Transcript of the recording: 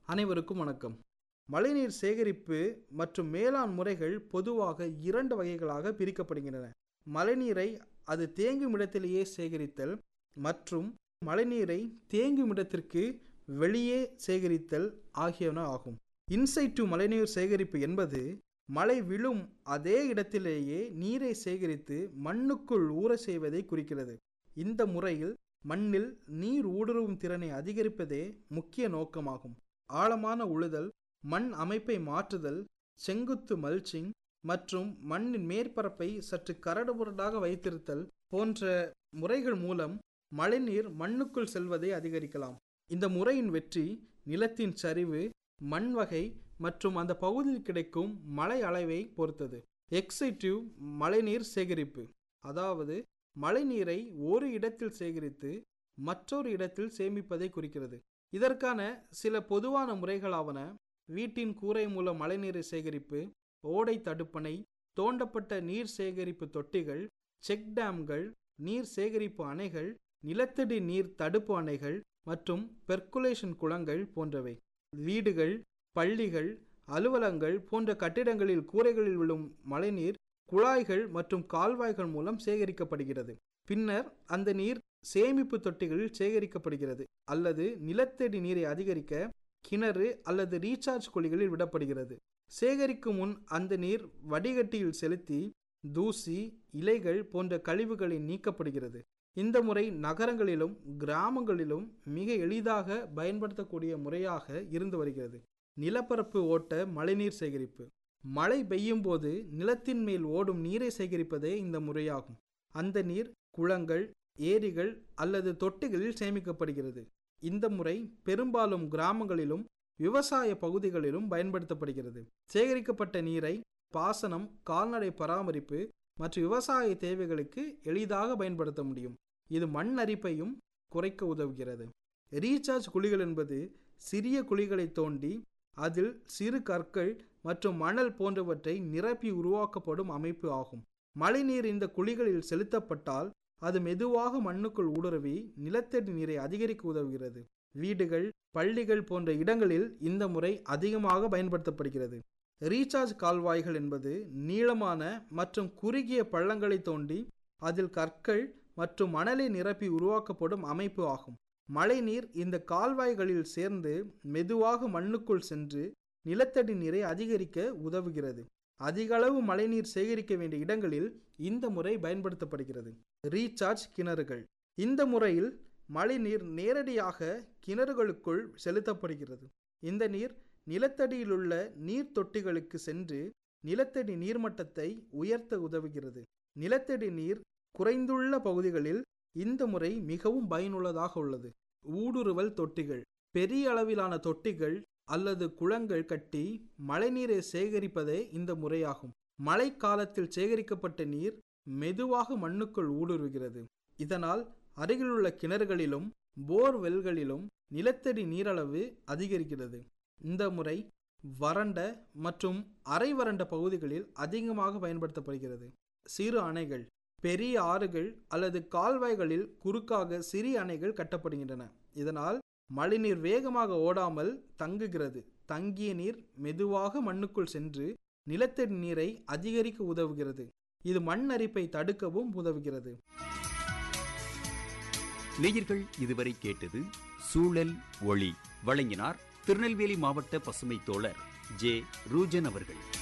அனைவருக்கும் வணக்கம் மழைநீர் சேகரிப்பு மற்றும் மேலாண் முறைகள் பொதுவாக இரண்டு வகைகளாக பிரிக்கப்படுகின்றன மழைநீரை அது தேங்கும் இடத்திலேயே சேகரித்தல் மற்றும் மழைநீரை தேங்கும் இடத்திற்கு வெளியே சேகரித்தல் ஆகியன ஆகும் இன்சைட்டு மழைநீர் சேகரிப்பு என்பது மழை விழும் அதே இடத்திலேயே நீரை சேகரித்து மண்ணுக்குள் ஊற செய்வதை குறிக்கிறது இந்த முறையில் மண்ணில் நீர் ஊடுருவும் திறனை அதிகரிப்பதே முக்கிய நோக்கமாகும் ஆழமான உழுதல் மண் அமைப்பை மாற்றுதல் செங்குத்து மல்ச்சிங் மற்றும் மண்ணின் மேற்பரப்பை சற்று கரடுமுரடாக வைத்திருத்தல் போன்ற முறைகள் மூலம் மழைநீர் மண்ணுக்குள் செல்வதை அதிகரிக்கலாம் இந்த முறையின் வெற்றி நிலத்தின் சரிவு மண் வகை மற்றும் அந்த பகுதியில் கிடைக்கும் மழை அளவை பொறுத்தது எக்ஸைட்டிவ் மழைநீர் சேகரிப்பு அதாவது மழைநீரை ஒரு இடத்தில் சேகரித்து மற்றொரு இடத்தில் சேமிப்பதை குறிக்கிறது இதற்கான சில பொதுவான முறைகளாவன வீட்டின் கூரை மூலம் மழைநீரை சேகரிப்பு ஓடை தடுப்பணை தோண்டப்பட்ட நீர் சேகரிப்பு தொட்டிகள் செக் டேம்கள் நீர் சேகரிப்பு அணைகள் நிலத்தடி நீர் தடுப்பு அணைகள் மற்றும் பெர்குலேஷன் குளங்கள் போன்றவை வீடுகள் பள்ளிகள் அலுவலங்கள் போன்ற கட்டிடங்களில் கூரைகளில் விழும் மழைநீர் குழாய்கள் மற்றும் கால்வாய்கள் மூலம் சேகரிக்கப்படுகிறது பின்னர் அந்த நீர் சேமிப்பு தொட்டிகளில் சேகரிக்கப்படுகிறது அல்லது நிலத்தடி நீரை அதிகரிக்க கிணறு அல்லது ரீசார்ஜ் குழிகளில் விடப்படுகிறது சேகரிக்கும் முன் அந்த நீர் வடிகட்டியில் செலுத்தி தூசி இலைகள் போன்ற கழிவுகளை நீக்கப்படுகிறது இந்த முறை நகரங்களிலும் கிராமங்களிலும் மிக எளிதாக பயன்படுத்தக்கூடிய முறையாக இருந்து வருகிறது நிலப்பரப்பு ஓட்ட மழைநீர் சேகரிப்பு மழை பெய்யும் போது நிலத்தின் மேல் ஓடும் நீரை சேகரிப்பதே இந்த முறையாகும் அந்த நீர் குளங்கள் ஏரிகள் அல்லது தொட்டிகளில் சேமிக்கப்படுகிறது இந்த முறை பெரும்பாலும் கிராமங்களிலும் விவசாய பகுதிகளிலும் பயன்படுத்தப்படுகிறது சேகரிக்கப்பட்ட நீரை பாசனம் கால்நடை பராமரிப்பு மற்றும் விவசாய தேவைகளுக்கு எளிதாக பயன்படுத்த முடியும் இது மண் அரிப்பையும் குறைக்க உதவுகிறது ரீசார்ஜ் குழிகள் என்பது சிறிய குழிகளை தோண்டி அதில் சிறு கற்கள் மற்றும் மணல் போன்றவற்றை நிரப்பி உருவாக்கப்படும் அமைப்பு ஆகும் மழைநீர் இந்த குழிகளில் செலுத்தப்பட்டால் அது மெதுவாக மண்ணுக்குள் ஊடுருவி நிலத்தடி நீரை அதிகரிக்க உதவுகிறது வீடுகள் பள்ளிகள் போன்ற இடங்களில் இந்த முறை அதிகமாக பயன்படுத்தப்படுகிறது ரீசார்ஜ் கால்வாய்கள் என்பது நீளமான மற்றும் குறுகிய பள்ளங்களை தோண்டி அதில் கற்கள் மற்றும் மணலை நிரப்பி உருவாக்கப்படும் அமைப்பு ஆகும் மழைநீர் இந்த கால்வாய்களில் சேர்ந்து மெதுவாக மண்ணுக்குள் சென்று நிலத்தடி நீரை அதிகரிக்க உதவுகிறது அதிகளவு மழைநீர் சேகரிக்க வேண்டிய இடங்களில் இந்த முறை பயன்படுத்தப்படுகிறது ரீசார்ஜ் கிணறுகள் இந்த முறையில் மழைநீர் நேரடியாக கிணறுகளுக்குள் செலுத்தப்படுகிறது இந்த நீர் நிலத்தடியிலுள்ள நீர் தொட்டிகளுக்கு சென்று நிலத்தடி நீர்மட்டத்தை உயர்த்த உதவுகிறது நிலத்தடி நீர் குறைந்துள்ள பகுதிகளில் இந்த முறை மிகவும் பயனுள்ளதாக உள்ளது ஊடுருவல் தொட்டிகள் பெரிய அளவிலான தொட்டிகள் அல்லது குளங்கள் கட்டி மழைநீரை சேகரிப்பதே இந்த முறையாகும் மழைக்காலத்தில் சேகரிக்கப்பட்ட நீர் மெதுவாக மண்ணுக்குள் ஊடுருவுகிறது இதனால் அருகிலுள்ள கிணறுகளிலும் போர்வெல்களிலும் நிலத்தடி நீரளவு அதிகரிக்கிறது இந்த முறை வறண்ட மற்றும் அரை வறண்ட பகுதிகளில் அதிகமாக பயன்படுத்தப்படுகிறது சிறு அணைகள் பெரிய ஆறுகள் அல்லது கால்வாய்களில் குறுக்காக சிறிய அணைகள் கட்டப்படுகின்றன இதனால் மழைநீர் வேகமாக ஓடாமல் தங்குகிறது தங்கிய நீர் மெதுவாக மண்ணுக்குள் சென்று நிலத்தடி நீரை அதிகரிக்க உதவுகிறது இது மண் அரிப்பை தடுக்கவும் உதவுகிறது நேயர்கள் இதுவரை கேட்டது சூழல் ஒளி வழங்கினார் திருநெல்வேலி மாவட்ட பசுமை தோழர் ஜே ரூஜன் அவர்கள்